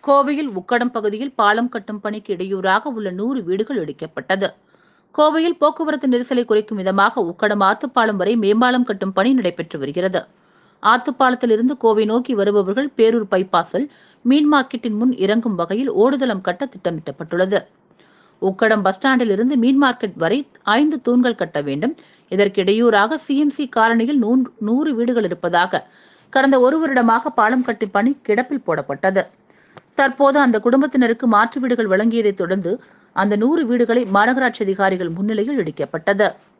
கோவையில் உக்கடம் பகுதியில் பாலம் கட்டும் பணிக்கு இடையூறாக உள்ள நூறு வீடுகள் இடிக்கப்பட்டது கோவையில் போக்குவரத்து நெரிசலை குறைக்கும் விதமாக உக்கடம் ஆத்துப்பாலம் வரை மேம்பாலம் கட்டும் பணி நடைபெற்று வருகிறது ஆத்துப்பாலத்திலிருந்து கோவை நோக்கி வருபவர்கள் பேரூர் பைபாஸில் மீன் மார்க்கெட்டின் முன் இறங்கும் வகையில் ஓடுதளம் கட்ட திட்டமிட்டப்பட்டுள்ளது உக்கடம் பஸ் ஸ்டாண்டில் இருந்து மீன் மார்க்கெட் வரை ஐந்து தூண்கள் கட்ட வேண்டும் இதற்கு இடையூறாக சிஎம்சி காலனியில் நூன்- நூறு வீடுகள் இருப்பதாக கடந்த ஒரு வருடமாக பாலம் கட்டும் பணி கிடப்பில் போடப்பட்டது தற்போது அந்த குடும்பத்தினருக்கு மாற்று வீடுகள் வழங்கியதைத் தொடர்ந்து அந்த நூறு வீடுகளை மாநகராட்சி அதிகாரிகள் முன்னிலையில் இடிக்கப்பட்டது